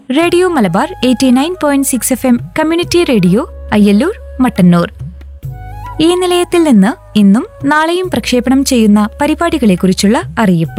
radio Malabar eighty nine point six F M community radio Ayyalloor Mattannur ഈ നിലയത്തിൽ നിന്ന് ഇന്നും നാളെയും പ്രക്ഷേപണം ചെയ്യുന്ന പരിപാടികളെക്കുറിച്ചുള്ള അറിയിപ്പ്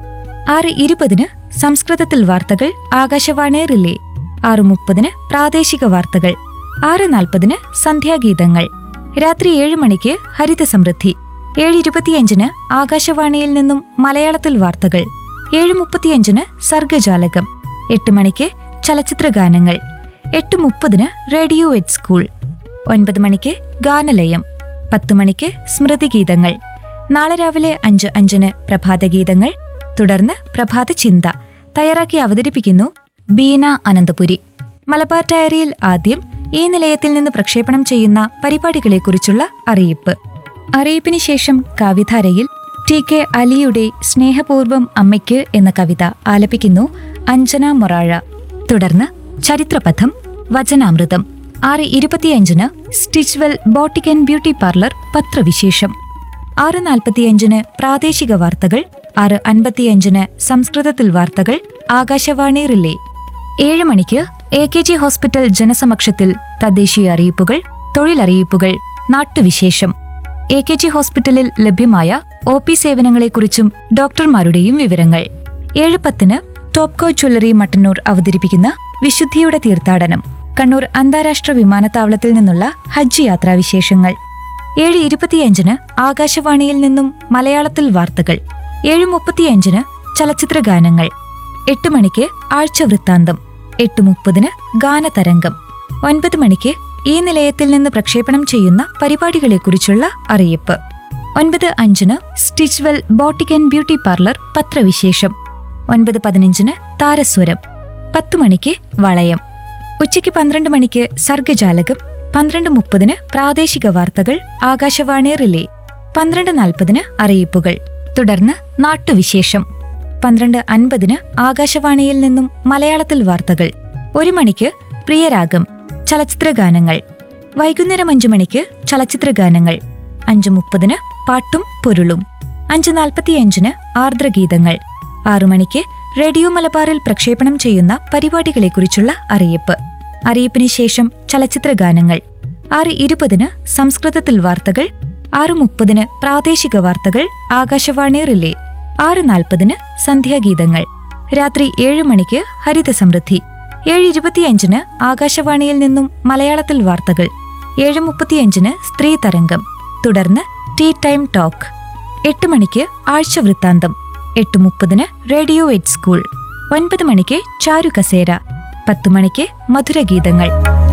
ആറ് ഇരുപതിന് സംസ്കൃതത്തിൽ വാർത്തകൾ ആകാശവാണി റിലേ ആറ് മുപ്പതിന് പ്രാദേശിക വാർത്തകൾ ആറ് നാൽപ്പതിന് സന്ധ്യാഗീതങ്ങൾ രാത്രി ഏഴ് മണിക്ക് ഹരിത സമൃദ്ധി ഏഴ് ഇരുപത്തിയഞ്ചിന് ആകാശവാണിയിൽ നിന്നും മലയാളത്തിൽ വാർത്തകൾ ഏഴ് മുപ്പത്തിയഞ്ചിന് സർഗജാലകം എട്ട് മണിക്ക് ചലച്ചിത്ര ഗാനങ്ങൾ എട്ട് മുപ്പതിന് റേഡിയോ എറ്റ് സ്കൂൾ ഒൻപത് മണിക്ക് ഗാനലയം പത്ത് മണിക്ക് സ്മൃതിഗീതങ്ങൾ നാളെ രാവിലെ അഞ്ച് അഞ്ചിന് പ്രഭാതഗീതങ്ങൾ തുടർന്ന് പ്രഭാത ചിന്ത തയ്യാറാക്കി അവതരിപ്പിക്കുന്നു ബീന അനന്തപുരി മലബാർ ഡയറിയിൽ ആദ്യം ഈ നിലയത്തിൽ നിന്ന് പ്രക്ഷേപണം ചെയ്യുന്ന പരിപാടികളെക്കുറിച്ചുള്ള അറിയിപ്പ് അറിയിപ്പിന് ശേഷം കവിധാരയിൽ ടി കെ അലിയുടെ സ്നേഹപൂർവം അമ്മയ്ക്ക് എന്ന കവിത ആലപിക്കുന്നു അഞ്ജന മൊറാഴ തുടർന്ന് ചരിത്രപഥം വചനാമൃതം ആറ് ഇരുപത്തിയഞ്ചിന് Stitchwell boutique and beauty parlour പത്രവിശേഷം ആറ് നാൽപ്പത്തിയഞ്ചിന് പ്രാദേശിക വാർത്തകൾ ആറ് അൻപത്തിയഞ്ചിന് സംസ്കൃതത്തിൽ വാർത്തകൾ ആകാശവാണി റിലേ ഏഴ് മണിക്ക് എ കെ ജി ഹോസ്പിറ്റൽ ജനസമക്ഷത്തിൽ തദ്ദേശീയ അറിയിപ്പുകൾ തൊഴിലറിയിപ്പുകൾ നാട്ടുവിശേഷം എ കെ ജി ഹോസ്പിറ്റലിൽ ലഭ്യമായ ഒ പി സേവനങ്ങളെക്കുറിച്ചും ഡോക്ടർമാരുടെയും വിവരങ്ങൾ ഏഴ് പത്തിന് ടോപ്കോ ജ്വല്ലറി മട്ടന്നൂർ അവതരിപ്പിക്കുന്ന വിശുദ്ധിയുടെ തീർത്ഥാടനം കണ്ണൂർ അന്താരാഷ്ട്ര വിമാനത്താവളത്തിൽ നിന്നുള്ള ഹജ്ജ് യാത്രാവിശേഷങ്ങൾ ഏഴ് ഇരുപത്തിയഞ്ചിന് ആകാശവാണിയിൽ നിന്നും മലയാളത്തിൽ വാർത്തകൾ ഏഴ് മുപ്പത്തിയഞ്ചിന് ചലച്ചിത്ര ഗാനങ്ങൾ എട്ട് മണിക്ക് ആഴ്ച വൃത്താന്തം എട്ട് മുപ്പതിന് ഗാനതരംഗം ഒൻപത് മണിക്ക് ഈ നിലയത്തിൽ നിന്ന് പ്രക്ഷേപണം ചെയ്യുന്ന പരിപാടികളെക്കുറിച്ചുള്ള അറിയിപ്പ് ഒൻപത് അഞ്ചിന് Stitchwell boutique and beauty parlour പത്രവിശേഷം ഒൻപത് പതിനഞ്ചിന് താരസ്വരം പത്ത് മണിക്ക് വളയം ഉച്ചയ്ക്ക് പന്ത്രണ്ട് മണിക്ക് സർഗജാലകം പന്ത്രണ്ട് മുപ്പതിന് പ്രാദേശിക വാർത്തകൾ ആകാശവാണി റിലേ പന്ത്രണ്ട് നാൽപ്പതിന് അറിയിപ്പുകൾ തുടർന്ന് നാട്ടുവിശേഷം പന്ത്രണ്ട് അൻപതിന് ആകാശവാണിയിൽ നിന്നും മലയാളത്തിൽ വാർത്തകൾ ഒരു മണിക്ക് പ്രിയരാഗം ചലച്ചിത്ര ഗാനങ്ങൾ വൈകുന്നേരം അഞ്ചു മണിക്ക് ചലച്ചിത്ര ഗാനങ്ങൾ അഞ്ചു മുപ്പതിന് പാട്ടും പൊരുളും അഞ്ച് നാൽപ്പത്തിയഞ്ചിന് ആർദ്രഗീതങ്ങൾ ആറു മണിക്ക് റേഡിയോ മലബാറിൽ പ്രക്ഷേപണം ചെയ്യുന്ന പരിപാടികളെക്കുറിച്ചുള്ള അറിയിപ്പ് അറിയിപ്പിന് ശേഷം ചലച്ചിത്ര ഗാനങ്ങൾ ആറ് ഇരുപതിന് സംസ്കൃതത്തിൽ വാർത്തകൾ ആറ് മുപ്പതിന് പ്രാദേശിക വാർത്തകൾ ആകാശവാണി റിലേ ആറ് നാൽപ്പതിന് സന്ധ്യാഗീതങ്ങൾ രാത്രി ഏഴ് മണിക്ക് ഹരിത സമൃദ്ധി ഏഴ് ഇരുപത്തിയഞ്ചിന് ആകാശവാണിയിൽ നിന്നും മലയാളത്തിൽ വാർത്തകൾ ഏഴ് മുപ്പത്തിയഞ്ചിന് സ്ത്രീ തരംഗം തുടർന്ന് ടീ ടൈം ടോക്ക് എട്ട് മണിക്ക് ആഴ്ച വൃത്താന്തം എട്ട് മുപ്പതിന് റേഡിയോ എറ്റ് സ്കൂൾ ഒൻപത് മണിക്ക് ചാരു കസേര പത്ത് മണിക്ക് മധുരഗീതങ്ങൾ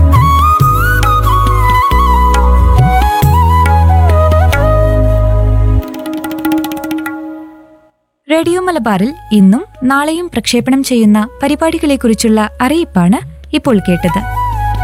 റേഡിയോ മലബാറിൽ ഇന്നും നാളെയും പ്രക്ഷേപണം ചെയ്യുന്ന പരിപാടികളെക്കുറിച്ചുള്ള അറിയിപ്പാണ് ഇപ്പോൾ കേട്ടത്